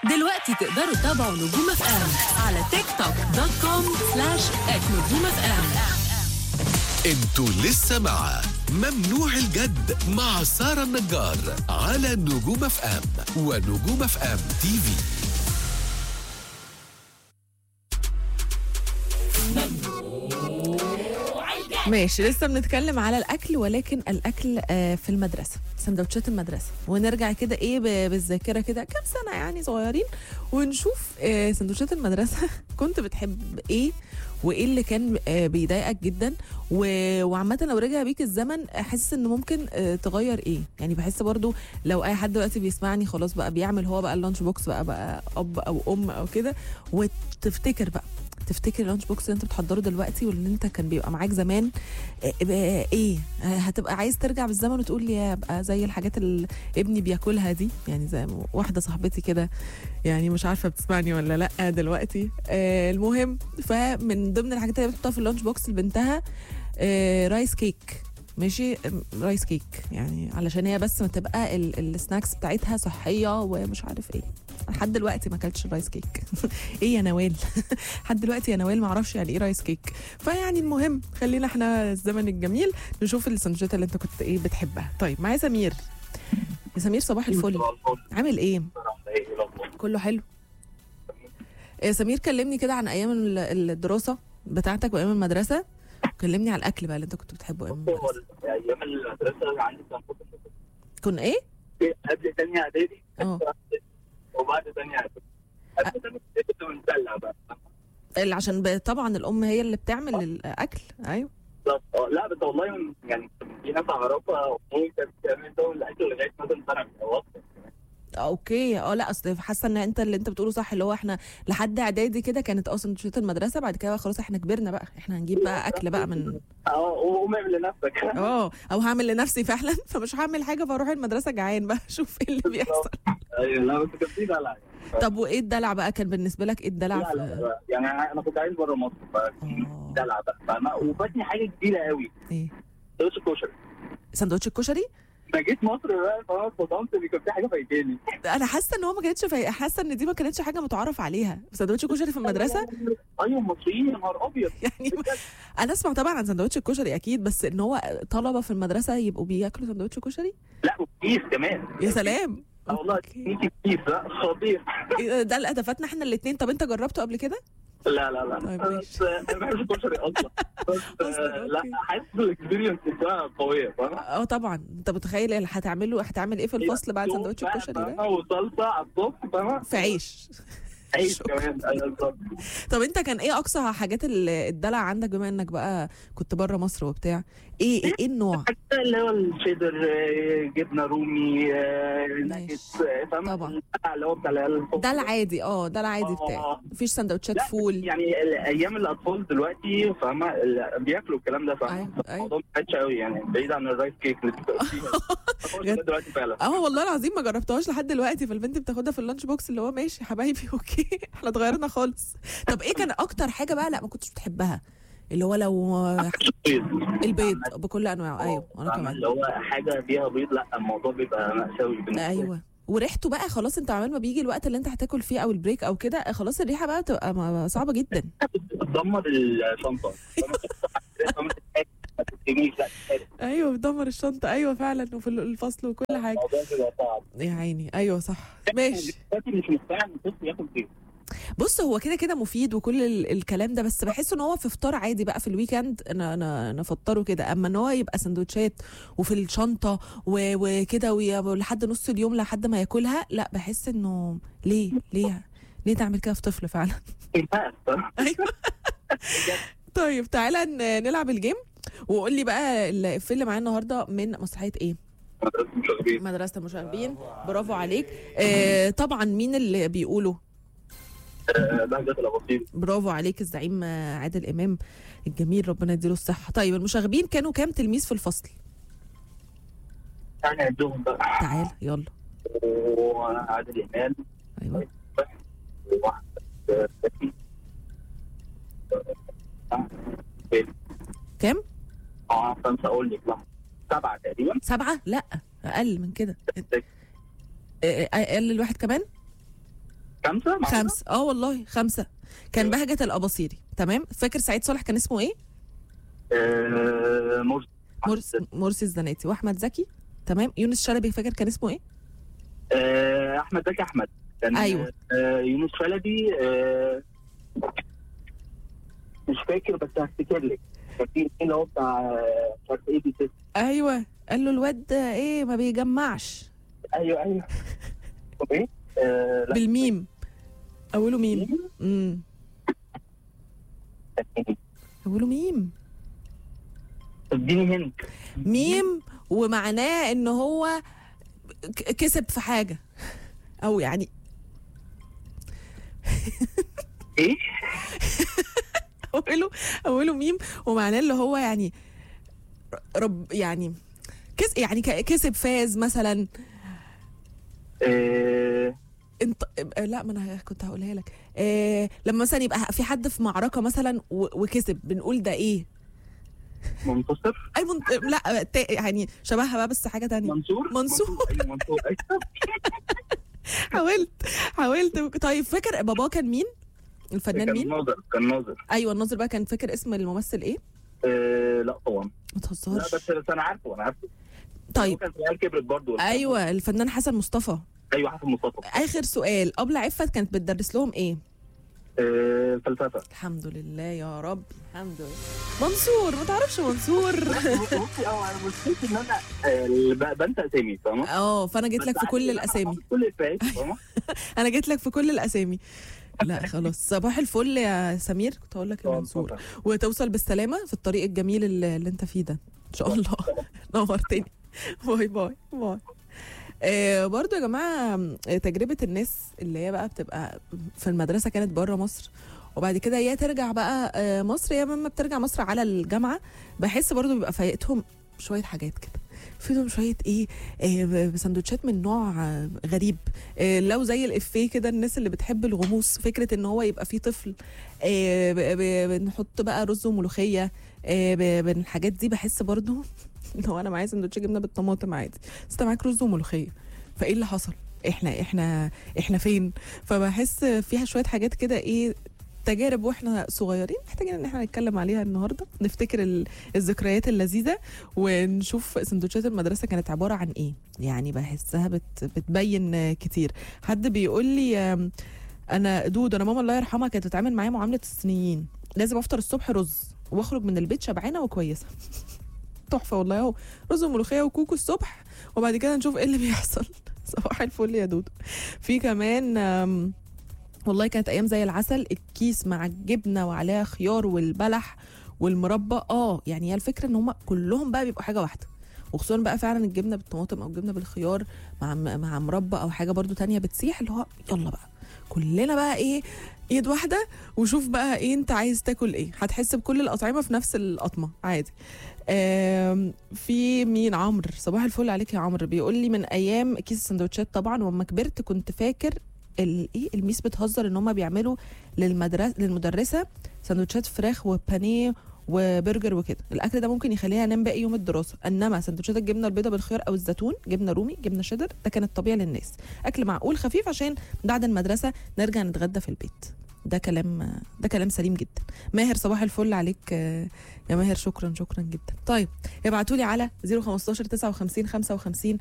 دلوقتي تقدروا تتابعوا نجوم اف ام على تيك توك دوت كوم سلاش ات نجوم اف ام انتوا لسه مع ممنوع الجد مع سارة النجار على نجوم اف ام ونجوم اف ام تي في ماشي لسه بنتكلم على الاكل ولكن الاكل آه، في المدرسه سندوتشات المدرسه ونرجع كده ايه ب- بالذاكره كده كام سنه يعني صغيرين ونشوف آه، سندوتشات المدرسه كنت بتحب ايه وايه اللي كان آه، بيضايقك جدا و- وعامه لو رجع بيك الزمن حاسس ان ممكن آه، تغير ايه يعني بحس برضو لو اي حد دلوقتي بيسمعني خلاص بقى بيعمل هو بقى اللانش بوكس بقى بقى اب او ام او كده وتفتكر بقى تفتكر اللانش بوكس اللي انت بتحضره دلوقتي واللي انت كان بيبقى معاك زمان آه، بقى ايه آه، هتبقى عايز ترجع بالزمن وتقول لي ابقى زي الحاجات اللي ابني بياكلها دي يعني زي ما واحده صاحبتي كده يعني مش عارفه بتسمعني ولا لا دلوقتي آه المهم فمن ضمن الحاجات اللي بتحطها في اللانش بوكس لبنتها آه رايس كيك ماشي أم، رايس كيك يعني علشان هي بس ما تبقى ال- السناكس بتاعتها صحيه ومش عارف ايه لحد دلوقتي ما اكلتش الرايس كيك ايه يا نوال لحد دلوقتي يا نوال ما اعرفش يعني ايه رايس كيك فيعني المهم خلينا احنا الزمن الجميل نشوف السندوتشات اللي انت كنت ايه بتحبها طيب معايا سمير يا سمير صباح الفل عامل ايه كله حلو يا سمير كلمني كده عن ايام ال- الدراسه بتاعتك وايام المدرسه كلمني على الاكل بقى اللي انت كنت بتحبه ايام المدرسه ايام المدرسه عندي كان فوق كن ايه قبل ثانيه اعدادي اه وبعد ثانيه اعدادي قبل ثانيه اعدادي كنت بنسلع بقى اللي عشان ب- طبعا الام هي اللي بتعمل الاكل ايوه بالظبط اه لا بس والله من- يعني في ناس اعرفها امي كانت بتعمل ده الاكل لغايه مثلا سنه من الاول اوكي اه لا اصل حاسه ان انت اللي انت بتقوله صح اللي هو احنا لحد اعدادي كده كانت اه سندوتشات المدرسه بعد كده بقى خلاص احنا كبرنا بقى احنا هنجيب بقى اكل بقى من اه وقوم اعمل لنفسك اه او هعمل لنفسي فعلا فمش هعمل حاجه فاروح المدرسه جعان بقى اشوف ايه اللي بيحصل ايوه لا بس كان في دلع طب وايه الدلع بقى كان بالنسبه لك ايه الدلع لا لا في لا يعني انا كنت عايز بره مصر ففي آه. دلع بقى فاهمة؟ وفاتني حاجه كبيره قوي ايه سندوتش الكشري سندوتش الكشري انا جيت مصر بقى فانا اتصدمت ان كان في حاجه فايتاني انا حاسه ان هو ما كانتش في... حاسه ان دي ما كانتش حاجه متعارف عليها سندوتش الكشري في المدرسه ايوه المصريين يا نهار ابيض يعني انا اسمع طبعا عن سندوتش الكشري اكيد بس ان هو طلبه في المدرسه يبقوا بياكلوا سندوتش كشري لا وكيس كمان يا سلام اه والله أوكي. كيس كيس لا خطير إيه ده الهدفاتنا احنا الاثنين طب انت جربته قبل كده لا لا لا طيب بس انا ما بحبش الكشري اصلا بس أصلاً، آه، لا أوكي. حاسس الاكسبيرينس بتاعها قويه فاهمة؟ اه طبعا انت متخيل اللي هتعمله هتعمل ايه في الفصل بعد سندوتش بقى، الكشري ده فاهمة؟ وصلصه على الصبح فاهمة؟ في عيش عيش شكراً. كمان أيوة بالظبط. طب انت كان ايه اقصى حاجات ال- الدلع عندك بما انك بقى كنت بره مصر وبتاع ايه ايه, إيه النوع حتى اللي هو الشيدر آه، جبنه رومي آه، ماشي. ناجتس آه، فاهمة؟ طبعا. البتاع اللي هو بتاع العيال الصغيرة. ده العادي اه ده العادي آه. بتاعي مفيش سندوتشات لا، فول يعني ال- ايام الاطفال دلوقتي فاهمه ال- بياكلوا الكلام ده فاهمه أيوة، أيوة. الموضوع ما كانش قوي يعني بعيد عن الرايس كيك اللي بتاكليها بجد؟ دلوقتي فعلا اه والله العظيم ما جربتهاش لحد دلوقتي فالبنت بتاخدها في اللانش بوكس اللي هو ماشي يا حبايبي اوكي احنا اتغيرنا خالص طب ايه كان اكتر حاجه بقى لا ما كنتش بتحبها اللي هو لو البيض بكل انواعه ايوه وانا فاهمة؟ كمان اللي هو حاجه فيها بيض لا الموضوع بيبقى مأساوي بالنسبه لي. ايوه وريحته بقى خلاص انت عمال ما بيجي الوقت اللي انت هتاكل فيه او البريك او كده خلاص الريحه بقى بتبقى م- صعبه جدا بتدمر الشنطه فاهمة؟ فاهمة؟ ما تترميش، لا تتحرق. ايوه بتدمر الشنطه ايوه فعلا وفي الفصل وكل حاجه الموضوع بيبقى صعب يا عيني ايوه صح ماشي دلوقتي مش مقتنع ان الطفل ياكل بيض بص هو كده كده مفيد وكل ال- الكلام ده بس بحس ان هو في فطار عادي بقى في الويكند انا انا نفطره كده اما ان هو يبقى سندوتشات وفي الشنطه و- وكده وي- ولحد نص اليوم لحد ما ياكلها لا بحس انه ليه ليه ليه تعمل كده في طفل فعلا ينفع ايوه طيب تعالى ن- نلعب الجيم وقول لي بقى الإفيه اللي معايا النهارده من مسرحيه ايه مشاغبين مدرسه المشاغبين برافو عليك آه طبعا مين اللي بيقوله بهجة الأباطيل برافو عليك الزعيم آه، عادل امام الجميل ربنا يديله الصحه طيب المشاغبين كانوا كام تلميذ في الفصل يعني عندهم بقى تعال يلا وعادل إمام ايوه وواحد ذكي كام اه خمسة أقول لك لحظة سبعة تقريبا سبعه لا اقل من كده آه، آه، اقل الواحد كمان خمسه معقولة؟ خمسه اه والله خمسه كان بهجه الاباصيري تمام فاكر سعيد صالح كان اسمه ايه آه مرسي مرسي مرسي الزناتي واحمد زكي تمام يونس شلبي فاكر كان اسمه ايه آه احمد زكي احمد كان أيوة. آه يونس شلبي آه مش فاكر بس هفتكر لك كان في اللي هو بتاع آه، مش عارف ايه بي سيس ايوه قال له الواد ده ايه ما بيجمعش ايوه ايوه طب ايه؟ آه لا بالميم اوله ميم امم اوله ميم اديني هند ميم ومعناه ان هو ك- كسب في حاجه او يعني ايه؟ اوله اوله ميم ومعناه اللي هو يعني رب يعني كس يعني ك- كسب فاز مثلا آه انت لا ما انا كنت هقولها لك إيه لما مثلا يبقى في حد في معركه مثلا و- وكسب بنقول ده ايه منتصر اي منت... لا تا- يعني شبهها بقى بس حاجه تانية منصور منصور. ايوه منصور ايوه حاولت حاولت طيب فاكر بابا كان مين الفنان كان مين ناظر كان ناظر ايوه الناظر بقى كان فاكر اسم الممثل ايه آه لا طبعا ما لا تهزرش بس بس انا عارفه انا عارفه طيب كان في عيال كبرت برضه ايوه الفنان حسن مصطفى ايوه حسن مصطفى اخر سؤال ابله عفت كانت بتدرس لهم ايه آه فلسفه الحمد لله يا رب الحمد لله منصور ما تعرفش منصور بصي اه انا مشكلتي ان انا آه، ب- بنسى اسامي فاهمه اه فانا جيت لك في كل الاسامي كل الفئات فاهمه انا جيت لك في كل الاسامي لا خلاص صباح الفل يا سمير كنت هقول لك يا منصور وتوصل بالسلامه في الطريق الجميل اللي, اللي انت فيه ده ان شاء الله نورتني باي باي باي آه برضو يا جماعه آه، تجربه الناس اللي هي بقى بتبقى في المدرسه كانت بره مصر وبعد كده يا ترجع بقى آه، مصر يا اما بترجع مصر على الجامعه بحس برضو بيبقى فايتهم شويه حاجات كده فيهم شويه ايه آه، سندوتشات من نوع آه، غريب آه، لو زي الافيه كده الناس اللي بتحب الغموس فكره ان هو يبقى فيه طفل آه، ب- ب- بنحط بقى رز وملوخيه آه، ب- ب- الحاجات دي بحس برضو ان هو انا معايا سندوتش جبنه بالطماطم عادي بس انت معاك رز وملوخيه فايه اللي حصل احنا احنا احنا فين فبحس فيها شويه حاجات كده ايه تجارب واحنا صغيرين محتاجين ان احنا نتكلم عليها النهارده نفتكر ال- الذكريات اللذيذه ونشوف سندوتشات المدرسه كانت عباره عن ايه يعني بحسها بت بتبين كتير حد بيقول لي آم، انا دود انا ماما الله يرحمها كانت بتتعامل معايا معامله الصينيين لازم افطر الصبح رز واخرج من البيت شبعانه وكويسه تحفه والله اهو رز وملوخيه وكوكو الصبح وبعد كده نشوف ايه اللي بيحصل صباح الفل يا دودو في كمان آم، والله كانت ايام زي العسل الكيس مع الجبنه وعليها خيار والبلح والمربى اه يعني هي الفكره ان هم كلهم بقى بيبقوا حاجه واحده وخصوصا بقى فعلا الجبنه بالطماطم او الجبنه بالخيار مع مع مربى او حاجه برضو تانية بتسيح اللي هو يلا بقى كلنا بقى ايه ايد واحده وشوف بقى ايه انت عايز تاكل ايه هتحس بكل الاطعمه في نفس القطمه عادي آم، في مين عمرو صباح الفل عليك يا عمرو بيقول لي من ايام كيس السندوتشات طبعا واما كبرت كنت فاكر ال- ايه الميس بتهزر ان هم بيعملوا للمدرسه للمدرسه سندوتشات فراخ وبانيه وبرجر وكده الاكل ده ممكن يخليها انام باقي يوم الدراسه انما سندوتشات الجبنه البيضاء بالخيار او الزيتون جبنه رومي جبنه شيدر ده كان الطبيعي للناس اكل معقول خفيف عشان بعد المدرسه نرجع نتغدى في البيت ده كلام ده كلام سليم جدا ماهر صباح الفل عليك آه، يا ماهر شكرا شكرا جدا طيب ابعتوا لي على 015 59 55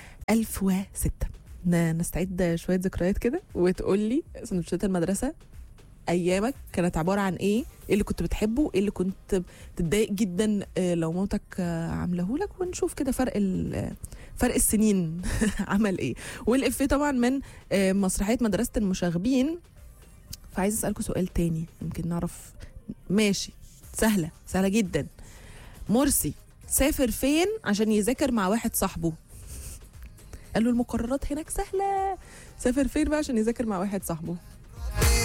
1006 ن- نستعيد شويه ذكريات كده وتقول لي سندوتشات المدرسه ايامك كانت عباره عن ايه ايه اللي كنت بتحبه ايه اللي كنت تتضايق جدا آه، لو مامتك آه، عامله لك ونشوف كده فرق ال- آه، فرق السنين عمل ايه والافيه طبعا من آه، مسرحيه مدرسه المشاغبين فعايز اسالكم سؤال تاني يمكن نعرف ماشي سهله سهله جدا مرسي سافر فين عشان يذاكر مع واحد صاحبه قال له المقررات هناك سهله سافر فين بقى عشان يذاكر مع واحد صاحبه